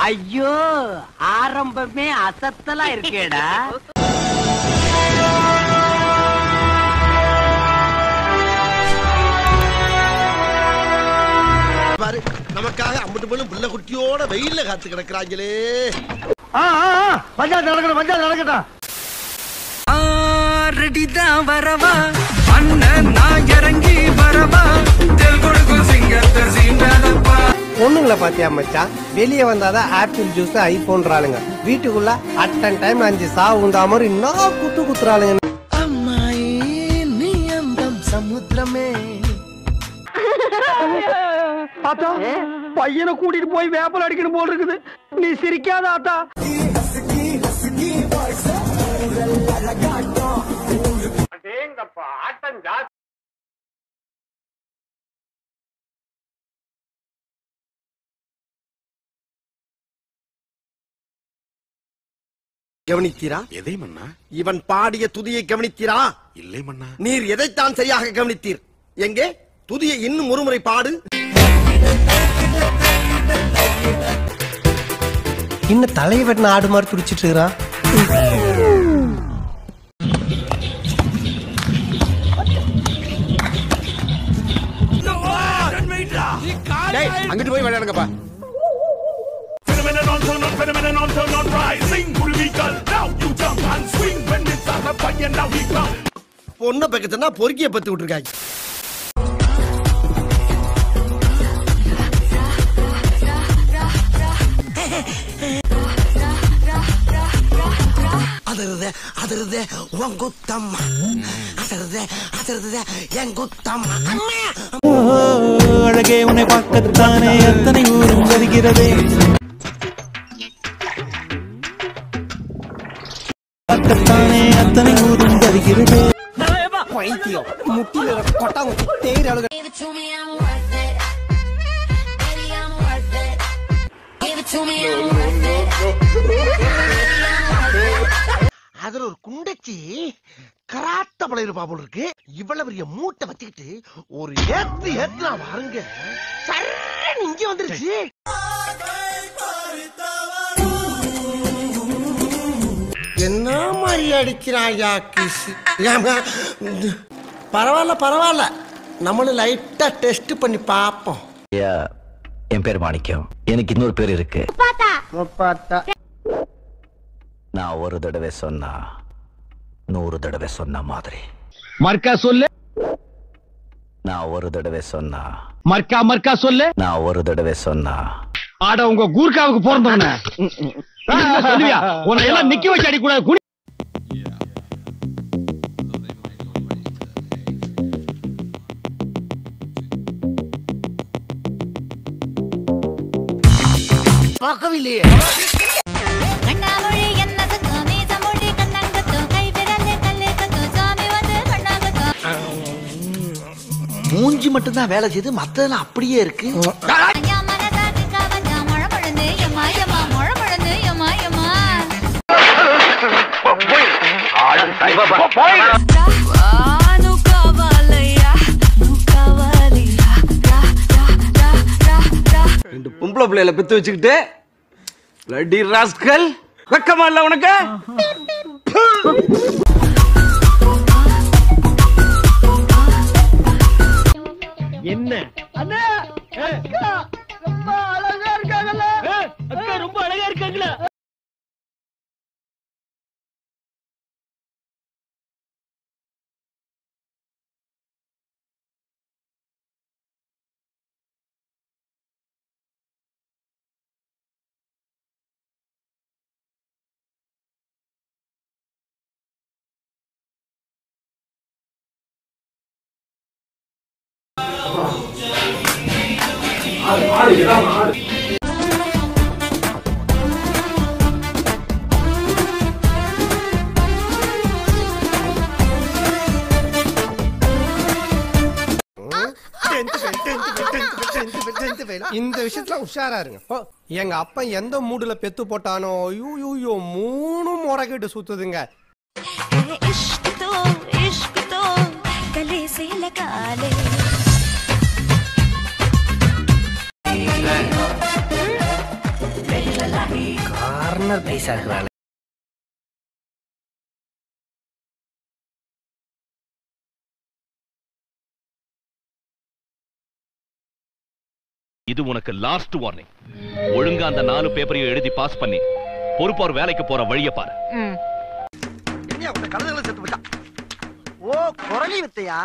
ஐயோ ஆரம்பமே அசத்தலா இருக்கேடா பாரு நமக்காக அம்பட்டு போலும் புள்ள குட்டியோட வெயில்ல காத்து கிடக்குறாங்களே பஞ்சாயத்து நடக்கணும் பஞ்சாயத்து நடக்கட்டும் ரெடிதான் வரவா அண்ணன் நான் இறங்கி வரவா தெல் கொடுக்கும் சிங்கத்தை சீண்டாதப்பா பொண்ணுங்களை பாத்தியா மச்சான் வெளியே வந்தாதான் ஆப்பிள் ஜூஸ் ஐபோன்றாளுங்க வீட்டுக்குள்ள அட்டன் டைம் அஞ்சு சாவு உண்டா மாதிரி இன்னும் குத்து குத்துறாளுங்க ஆத்தா பையனை கூட்டிட்டு போய் வேப்பல் அடிக்கணும் போல் இருக்குது நீ சிரிக்காத ஆத்தா கவனித்தீரா எதை மன்னா இவன் பாடிய துதியை கவனித்தீரா இல்லை மன்னா நீர் எதைத்தான் சரியாக கவனித்தீர் எங்கே துதியை இன்னும் ஒருமுறை பாடு இன்னும் தலையை வெட்டின ஆடு மாதிரி துடிச்சிட்டு இருக்கிறான் அங்கிட்டு போய் விளையாடுங்கப்பா பொண்ணை பக்கத்துனா பொறுக்கிய பத்து விட்டுருக்காங்க அதருத அதருத உன் குத்தம்மா அதருத அதருத என் குத்தம்மா அழகே உன்னை பார்க்கத்தானே அத்தனை ஊரும் வருகிறதே பார்க்கத்தானே அத்தனை ஊரும் வருகிறதே பைத்தியம் முட்டியில கொட்டாங்க தேயிற அழுக Give it to me, I'm worth it. Baby, I'm worth it. Give it to me, I'm worth it. அதுல ஒரு குண்டச்சி கராத்த பழைய பாபுல் இருக்கு இவ்வளவு பெரிய மூட்டை வச்சுக்கிட்டு ஒரு ஏத்து ஏத்துனா பாருங்க சரண் இங்க வந்துருச்சு என்ன மாதிரி அடிக்கிறாயா கிஸ் பரவாயில்ல பரவாயில்ல நம்மளும் லைட்டா டெஸ்ட் பண்ணி பார்ப்போம் என் பேர் மாணிக்கம் எனக்கு இன்னொரு பேர் இருக்கு முப்பாத்தா நான் ஒரு தடவை சொன்னா நூறு தடவை சொன்ன மாதிரி மர்க்கா சொல்லு நான் ஒரு தடவை சொன்னா மர்க்கா மர்க்கா சொல்லு நான் ஒரு தடவை சொன்னா ஆட உங்க கூர்க்காவுக்கு பிறந்தவன சொல்லுவியா உன்னை எல்லாம் நிக்க வச்சு அடிக்கூடாது குடி பார்க்கவில்லையே கண்ணாமொழி என்னது காமி தமிழி கண்ணங்கத்து கை விரல் கல்லே கத்து சாமி வந்து கண்ணாங்கத்து மூஞ்சி மட்டும்தான் வேலை செய்து மத்ததெல்லாம் அப்படியே இருக்கு ஐயா மனதாக்கு கவஞ்சா மழை பொழுது எம்மா எம்மா மழை பொழுது எம்மா எம்மா nu kavalaya nu kavalaya ra ra ra ra ra ரெண்டு பொம்பளை பிள்ளைகளை பெத்து வச்சுக்கிட்டு லடி ராஸ்கல் வெக்கமா இல்ல உனக்கு என்ன அண்ணா அக்கா ரொம்ப அழகா இருக்காங்கல்ல அக்கா ரொம்ப அழகா இருக்காங்களா இந்த விஷயத்துல உஷாரா இருங்க ஓ, எங்க அப்பா எந்த மூடுல பெத்து போட்டானோ ஐயோ மூணு முறைக்கிட்டு சுத்துதுங்க इश्क तो इश्क तो गले से लगा ले கார்னர் பைசா இருக்கிறாள் இது உனக்கு லாஸ்ட் வார்னிங் ஒழுங்கா அந்த நாலு பேப்பரையும் எழுதி பாஸ் பண்ணி பொறுப்பார் வேலைக்கு போற வழிய பாரு என்ன உன்னை கழுதுகளை செத்து போச்சான் ஓ குரலி வித்தையா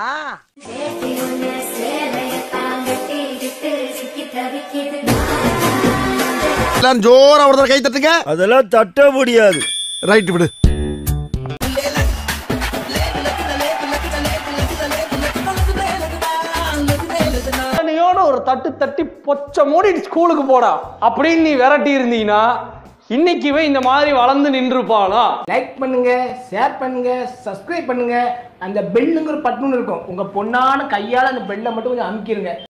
எல்லாம் ஜோரா ஒரு தடவை கை தட்டுங்க அதெல்லாம் தட்ட முடியாது ரைட் விடு நீயோட ஒரு தட்டு தட்டி பொச்ச மூடி ஸ்கூலுக்கு போடா அப்படின்னு நீ விரட்டி இருந்தீங்கன்னா இன்னைக்கு இவன் இந்த மாதிரி வளர்ந்து நின்றுப்பானா லைக் பண்ணுங்க ஷேர் பண்ணுங்க சப்ஸ்கிரைப் பண்ணுங்க அந்த பெல்லுங்கிற பட்டன் இருக்கும் உங்க பொண்ணான கையால அந்த பெல்லை மட்டும் கொஞ்சம் அமுக்கிருங்க